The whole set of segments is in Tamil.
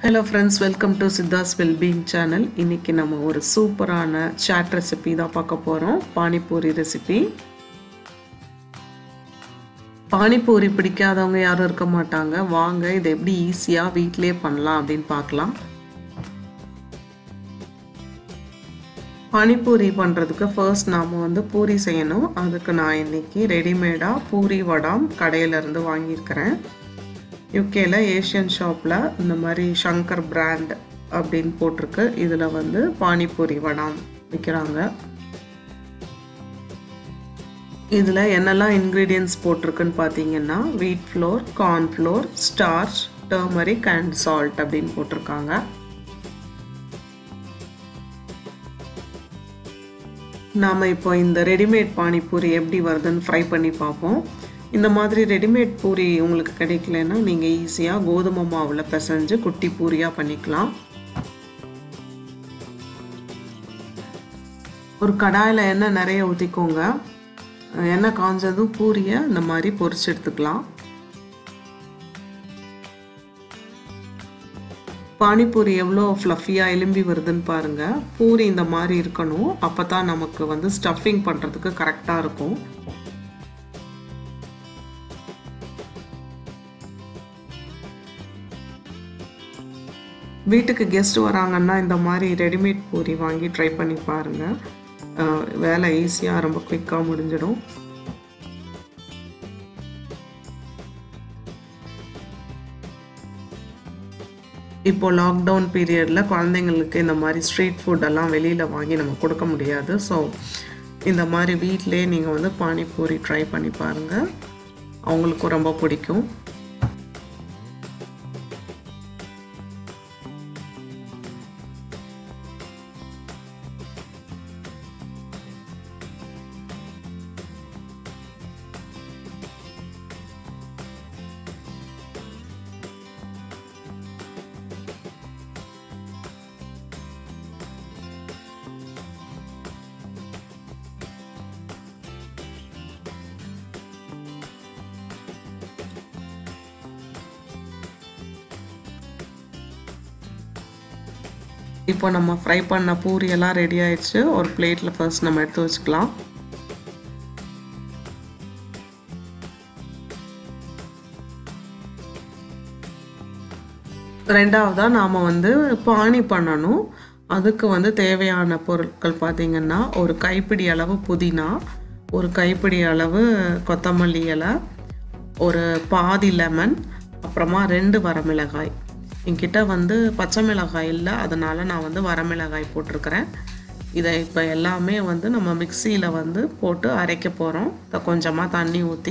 ஹலோ ஃப்ரெண்ட்ஸ் வெல்கம் டு சித்தாஸ் வெல்பீங் சேனல் இன்றைக்கி நம்ம ஒரு சூப்பரான சாட் ரெசிபி தான் பார்க்க போகிறோம் பானிபூரி ரெசிபி பானிபூரி பிடிக்காதவங்க யாரும் இருக்க மாட்டாங்க வாங்க இதை எப்படி ஈஸியாக வீட்டிலே பண்ணலாம் அப்படின்னு பார்க்கலாம் பானிபூரி பண்ணுறதுக்கு ஃபர்ஸ்ட் நாம் வந்து பூரி செய்யணும் அதுக்கு நான் இன்றைக்கி ரெடிமேடாக பூரி வடாம் கடையிலேருந்து வாங்கியிருக்கிறேன் யூகேல ஏஷியன் ஷாப்பில் இந்த மாதிரி ஷங்கர் பிராண்ட் அப்படின்னு போட்டிருக்கு இதில் வந்து பானிபூரி வடாம் விற்கிறாங்க இதில் என்னெல்லாம் இன்க்ரீடியன்ஸ் போட்டிருக்குன்னு பார்த்தீங்கன்னா wheat flour corn flour starch turmeric and salt அப்படின்னு போட்டிருக்காங்க நாம் இப்போ இந்த ரெடிமேட் பானிபூரி எப்படி வருதுன்னு ஃப்ரை பண்ணி பார்ப்போம் இந்த மாதிரி ரெடிமேட் பூரி உங்களுக்கு கிடைக்கலன்னா நீங்கள் ஈஸியாக கோதுமை மாவில் பிசைஞ்சு குட்டி பூரியாக பண்ணிக்கலாம் ஒரு கடாயில் எண்ணெய் நிறைய ஊற்றிக்கோங்க எண்ணெய் காஞ்சதும் பூரியை இந்த மாதிரி பொரிச்சு எடுத்துக்கலாம் பானிபூரி எவ்வளோ ஃப்ளஃபியாக எலும்பி வருதுன்னு பாருங்கள் பூரி இந்த மாதிரி இருக்கணும் அப்போ தான் நமக்கு வந்து ஸ்டஃபிங் பண்ணுறதுக்கு கரெக்டாக இருக்கும் வீட்டுக்கு கெஸ்ட் வராங்கன்னா இந்த மாதிரி ரெடிமேட் பூரி வாங்கி ட்ரை பண்ணி பாருங்கள் வேலை ஈஸியாக ரொம்ப குயிக்காக முடிஞ்சிடும் இப்போ லாக்டவுன் பீரியடில் குழந்தைங்களுக்கு இந்த மாதிரி ஸ்ட்ரீட் ஃபுட்டெல்லாம் வெளியில் வாங்கி நம்ம கொடுக்க முடியாது ஸோ இந்த மாதிரி வீட்டிலே நீங்கள் வந்து பானிபூரி ட்ரை பண்ணி பாருங்கள் அவங்களுக்கும் ரொம்ப பிடிக்கும் இப்போ நம்ம ஃப்ரை பண்ண பூரி எல்லாம் ரெடி ஆயிடுச்சு ஒரு பிளேட்டில் ஃபர்ஸ்ட் நம்ம எடுத்து வச்சுக்கலாம் ரெண்டாவதாக நாம் வந்து பானி பண்ணணும் அதுக்கு வந்து தேவையான பொருட்கள் பார்த்திங்கன்னா ஒரு கைப்பிடி அளவு புதினா ஒரு கைப்பிடி அளவு கொத்தமல்லி இலை ஒரு பாதி லெமன் அப்புறமா ரெண்டு வரமிளகாய் என்கிட்ட வந்து பச்சை மிளகாய் இல்லை அதனால் நான் வந்து வரமிளகாய் போட்டிருக்கிறேன் இதை இப்போ எல்லாமே வந்து நம்ம மிக்சியில் வந்து போட்டு அரைக்க போகிறோம் கொஞ்சமாக தண்ணி ஊற்றி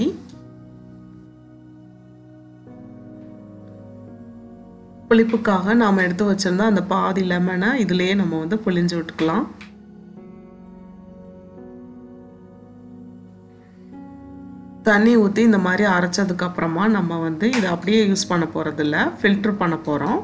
புளிப்புக்காக நாம் எடுத்து வச்சுருந்தா அந்த பாதி லெமனை இதுலேயே நம்ம வந்து புளிஞ்சு விட்டுக்கலாம் தண்ணி ஊற்றி இந்த மாதிரி அரைச்சதுக்கப்புறமா நம்ம வந்து இதை அப்படியே யூஸ் பண்ண போகிறதில்ல ஃபில்ட்ரு பண்ண போகிறோம்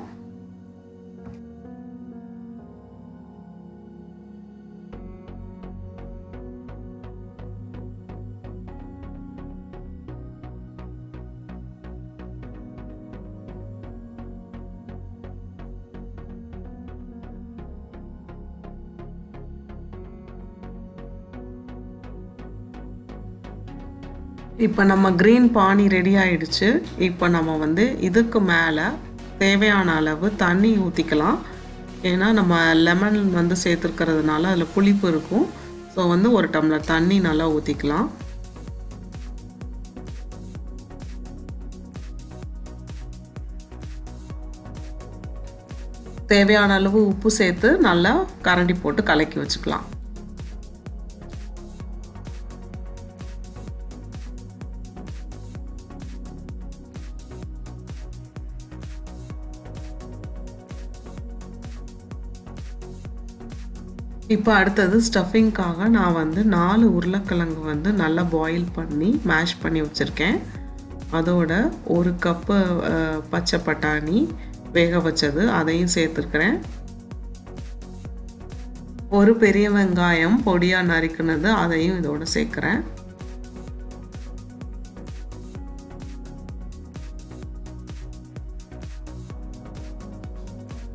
இப்போ நம்ம க்ரீன் பானி ரெடி ஆயிடுச்சு இப்போ நம்ம வந்து இதுக்கு மேலே தேவையான அளவு தண்ணி ஊற்றிக்கலாம் ஏன்னா நம்ம லெமன் வந்து சேர்த்துருக்கிறதுனால அதில் புளிப்பு இருக்கும் ஸோ வந்து ஒரு டம்ளர் தண்ணி நல்லா ஊற்றிக்கலாம் தேவையான அளவு உப்பு சேர்த்து நல்லா கரண்டி போட்டு கலக்கி வச்சுக்கலாம் இப்போ அடுத்தது ஸ்டஃபிங்க்காக நான் வந்து நாலு உருளைக்கிழங்கு வந்து நல்லா பாயில் பண்ணி மேஷ் பண்ணி வச்சுருக்கேன் அதோட ஒரு கப்பு பச்சை பட்டாணி வேக வச்சது அதையும் சேர்த்துருக்குறேன் ஒரு பெரிய வெங்காயம் பொடியாக நறுக்குனது அதையும் இதோட சேர்க்குறேன்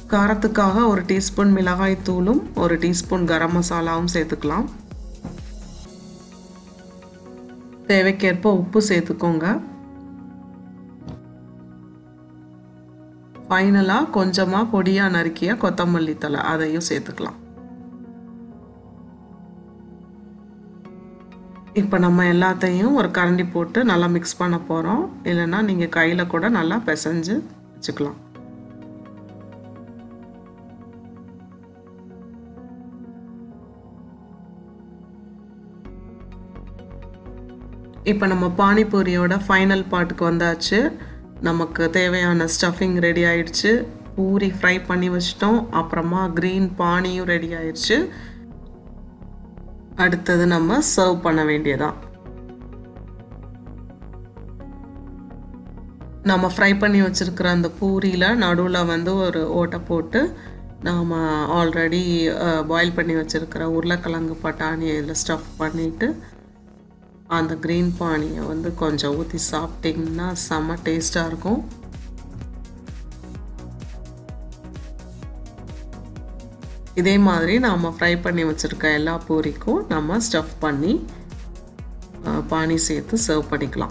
காரத்துக்காக ஒரு டீஸ்பூன் மிளகாய் தூளும் ஒரு டீஸ்பூன் கரம் மசாலாவும் சேர்த்துக்கலாம் தேவைக்கேற்ப உப்பு சேர்த்துக்கோங்க ஃபைனலாக கொஞ்சமாக பொடியாக நறுக்கிய கொத்தமல்லி தலை அதையும் சேர்த்துக்கலாம் இப்போ நம்ம எல்லாத்தையும் ஒரு கரண்டி போட்டு நல்லா மிக்ஸ் பண்ண போகிறோம் இல்லைன்னா நீங்கள் கையில் கூட நல்லா பிசைஞ்சு வச்சுக்கலாம் இப்போ நம்ம பானிபூரியோட ஃபைனல் பார்ட்டுக்கு வந்தாச்சு நமக்கு தேவையான ஸ்டஃபிங் ரெடி ஆயிடுச்சு பூரி ஃப்ரை பண்ணி வச்சிட்டோம் அப்புறமா க்ரீன் பானியும் ரெடி ஆயிடுச்சு அடுத்தது நம்ம சர்வ் பண்ண வேண்டியதான் நம்ம ஃப்ரை பண்ணி வச்சுருக்கிற அந்த பூரியில் நடுவில் வந்து ஒரு ஓட்டை போட்டு நாம் ஆல்ரெடி பாயில் பண்ணி வச்சுருக்கிற உருளைக்கிழங்கு பட்டாணியை இதில் ஸ்டஃப் பண்ணிவிட்டு அந்த க்ரீன் பானியை வந்து கொஞ்சம் ஊற்றி சாப்பிட்டிங்கன்னா செம்ம டேஸ்ட்டாக இருக்கும் இதே மாதிரி நாம் ஃப்ரை பண்ணி வச்சுருக்க எல்லா பூரிக்கும் நம்ம ஸ்டஃப் பண்ணி பானி சேர்த்து சர்வ் பண்ணிக்கலாம்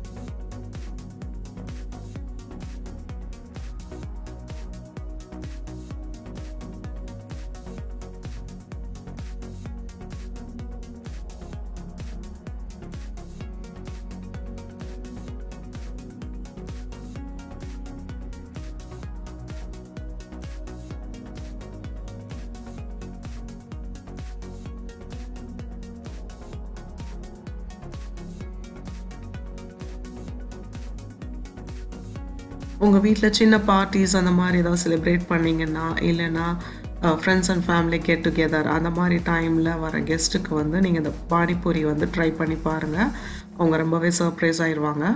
உங்கள் வீட்டில் சின்ன பார்ட்டிஸ் அந்த மாதிரி ஏதாவது செலிப்ரேட் பண்ணிங்கன்னா இல்லைன்னா friends and family get together அந்த மாதிரி டைமில் வர கெஸ்ட்டுக்கு வந்து நீங்கள் இந்த பானிபூரி வந்து ட்ரை பண்ணி பாருங்கள் அவங்க ரொம்பவே சர்ப்ரைஸ் ஆயிடுவாங்க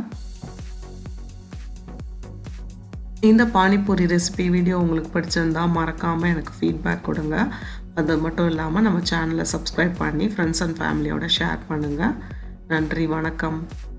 இந்த பானிபூரி ரெசிபி வீடியோ உங்களுக்கு பிடிச்சிருந்தா மறக்காமல் எனக்கு ஃபீட்பேக் கொடுங்க அது மட்டும் இல்லாமல் நம்ம சேனலை சப்ஸ்கிரைப் பண்ணி ஃப்ரெண்ட்ஸ் அண்ட் ஃபேமிலியோட ஷேர் பண்ணுங்கள் நன்றி வணக்கம்